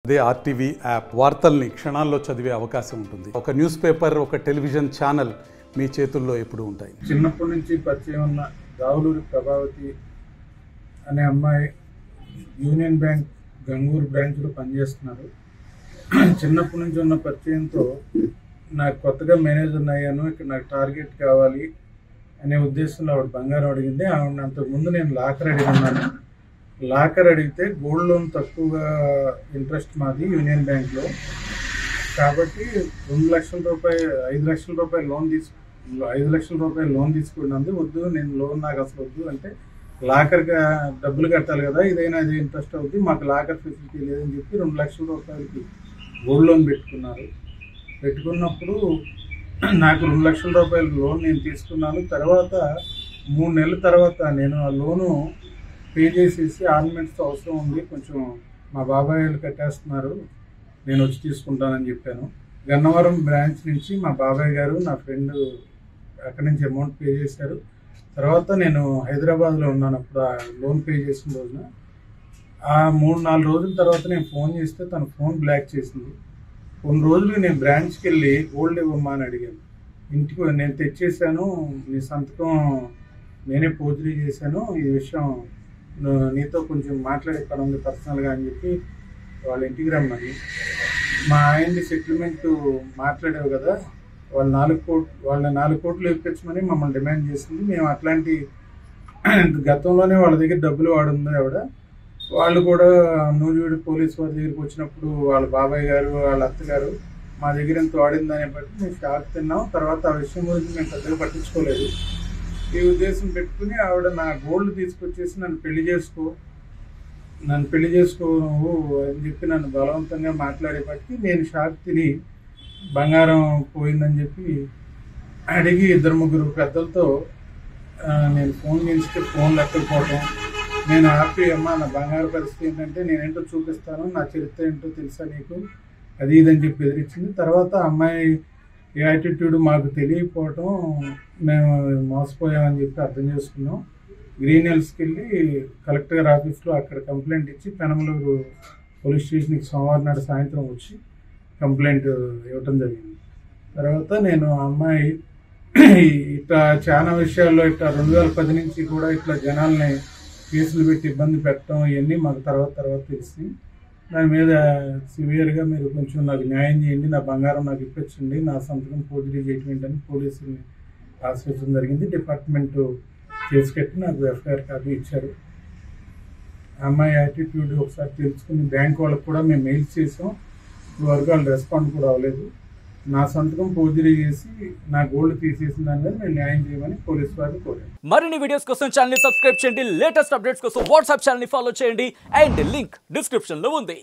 అదే RTV app వార్తల్ని క్షణాల్లో చదివే అవకాశం ఉంటుంది ఒక న్యూస్ పేపర్ ఒక టెలివిజన్ ఛానల్ మీ చేతుల్లో ఎప్పుడూ ఉంటాయి చిన్నప్పటి నుంచి పరిచయం ఉన్న రావులూరి ప్రభావతి అనే అమ్మాయి యూనియన్ బ్యాంక్ గంగూరు బ్రాంచ్లో పనిచేస్తున్నారు చిన్నప్పటి నుంచి ఉన్న పరిచయంతో నాకు కొత్తగా మేనేజర్ అయ్యాను ఇక్కడ నాకు టార్గెట్ కావాలి అనే ఉద్దేశంలో ఆవిడ బంగారం అడిగింది ఆవిడ అంతకుముందు నేను లాకర్ అడిగి ఉన్నాను లాకర్ అడిగితే గోల్డ్ లోన్ తక్కువగా ఇంట్రెస్ట్ మాది యూనియన్ బ్యాంక్లో కాబట్టి రెండు లక్షల రూపాయలు ఐదు లక్షల రూపాయలు లోన్ తీసుకు ఐదు లక్షల రూపాయలు లోన్ తీసుకున్నందు వద్దు నేను లోన్ నాకు అసలు వద్దు అంటే లాకర్గా డబ్బులు కట్టాలి కదా ఇదైనా అది ఇంట్రెస్ట్ అవుద్ది మాకు లాకర్ ఫెసిలిటీ లేదని చెప్పి రెండు లక్షల రూపాయలకి గోల్డ్ లోన్ పెట్టుకున్నారు పెట్టుకున్నప్పుడు నాకు రెండు లక్షల రూపాయల లోన్ నేను తీసుకున్నాను తర్వాత మూడు నెలల తర్వాత నేను ఆ లోను పే చేసేసి ఆర్నమెంట్స్ అవసరం ఉంది కొంచెం మా బాబాయ్ వాళ్ళు కట్టేస్తున్నారు నేను వచ్చి తీసుకుంటానని చెప్పాను గన్నవరం బ్రాంచ్ నుంచి మా బాబాయ్ గారు నా ఫ్రెండ్ అక్కడి నుంచి అమౌంట్ పే చేశారు తర్వాత నేను హైదరాబాద్లో ఉన్నాను అప్పుడు ఆ లోన్ పే చేసిన రోజున ఆ మూడు నాలుగు రోజుల తర్వాత నేను ఫోన్ చేస్తే తన ఫోన్ బ్లాక్ చేసింది కొన్ని రోజులు నేను బ్రాంచ్కి వెళ్ళి గోల్డ్ ఇవ్వమ్మా అని అడిగాను ఇంటికి నేను తెచ్చేసాను నీ సంతకం నేనే పోజరీ చేశాను ఈ విషయం ను- నీతో కొంచెం మాట్లాడే పని ఉంది పర్సనల్గా అని చెప్పి వాళ్ళ ఇంటికి రమ్మని మా ఆయన్ని సెటిల్మెంట్ మాట్లాడావు కదా వాళ్ళ నాలుగు కోట్ వాళ్ళ నాలుగు కోట్లు ఇప్పించమని మమ్మల్ని డిమాండ్ చేసింది మేము అట్లాంటి గతంలోనే వాళ్ళ దగ్గర డబ్బులు వాడుంది ఆవిడ వాళ్ళు కూడా నూజివీడు పోలీస్ వారి దగ్గరికి వచ్చినప్పుడు వాళ్ళ బాబాయ్ గారు వాళ్ళ అత్తగారు మా దగ్గర ఎంత వాడిందనే బట్టి మేము షాక్ తిన్నాం తర్వాత ఆ విషయం గురించి మేము పెద్దగా పట్టించుకోలేదు ఈ ఉద్దేశం పెట్టుకుని ఆవిడ నా గోల్డ్ తీసుకొచ్చేసి నన్ను పెళ్లి చేసుకో నన్ను పెళ్లి చేసుకో నువ్వు అని చెప్పి నన్ను బలవంతంగా మాట్లాడేపటికి నేను షాక్ తిని బంగారం పోయిందని చెప్పి అడిగి ఇద్దరు ముగ్గురు పెద్దలతో ఆ, నేను ఫోన్ చేస్తే ఫోన్ ఎత్తకపోవటం నేను హ్యాపీ అమ్మా నా బంగారు పరిస్థితి ఏంటంటే నేనేంటో చూపిస్తాను నా చరిత్ర ఏంటో తెలుసా నీకు అది ఇదని చెప్పి ఎదిరించింది తర్వాత అమ్మాయి యాటిట్యూడ్ మాకు తెలియకపోవటం మేము మోసపోయామని చెప్పి అర్థం చేసుకున్నాం గ్రీన్ హిల్స్కి వెళ్ళి కలెక్టర్ ఆఫీస్లో అక్కడ కంప్లైంట్ ఇచ్చి పెనమలూరు పోలీస్ స్టేషన్కి సోమవారం నాడు సాయంత్రం వచ్చి కంప్లైంట్ ఇవ్వటం జరిగింది తర్వాత నేను ఆ అమ్మాయి ఇట్లా చాలా విషయాల్లో ఇట్లా రెండు వేల పది నుంచి కూడా ఇట్లా జనాల్ని కేసులు పెట్టి ఇబ్బంది పెట్టడం ఇవన్నీ మాకు తర్వాత తర్వాత తెలిసి దాని మీద సివియర్గా మీరు కొంచెం నాకు న్యాయం చేయండి నా బంగారం నాకు ఇప్పించండి నా సంతకం పోటీ చేయటం అని పోలీసుల్ని ఆశ్రయించడం జరిగింది డిపార్ట్మెంట్ కేసు కట్టి నాకు ఎఫ్ఐఆర్ కాపీ ఇచ్చారు ఆ అమ్మాయి యాటిట్యూడ్ ఒకసారి తెలుసుకుని బ్యాంక్ వాళ్ళకి కూడా మేము మెయిల్ చేసాం ఇప్పుడు వరకు వాళ్ళు రెస్పాండ్ కూడా అవ్వలేదు నా సంతకం పోజరీ చేసి నా గోల్డ్ తీసేసిన దాని మీద నేను న్యాయం చేయమని పోలీసు వారిని కోరాను మరిన్ని వీడియోస్ కోసం ఛానల్ ని సబ్స్క్రైబ్ చేయండి లేటెస్ట్ అప్డేట్స్ కోసం వాట్సాప్ ఛానల్ ని ఫాలో చేయండి అండ్ లింక్ డిస్క్రిప్షన్ లో ఉంది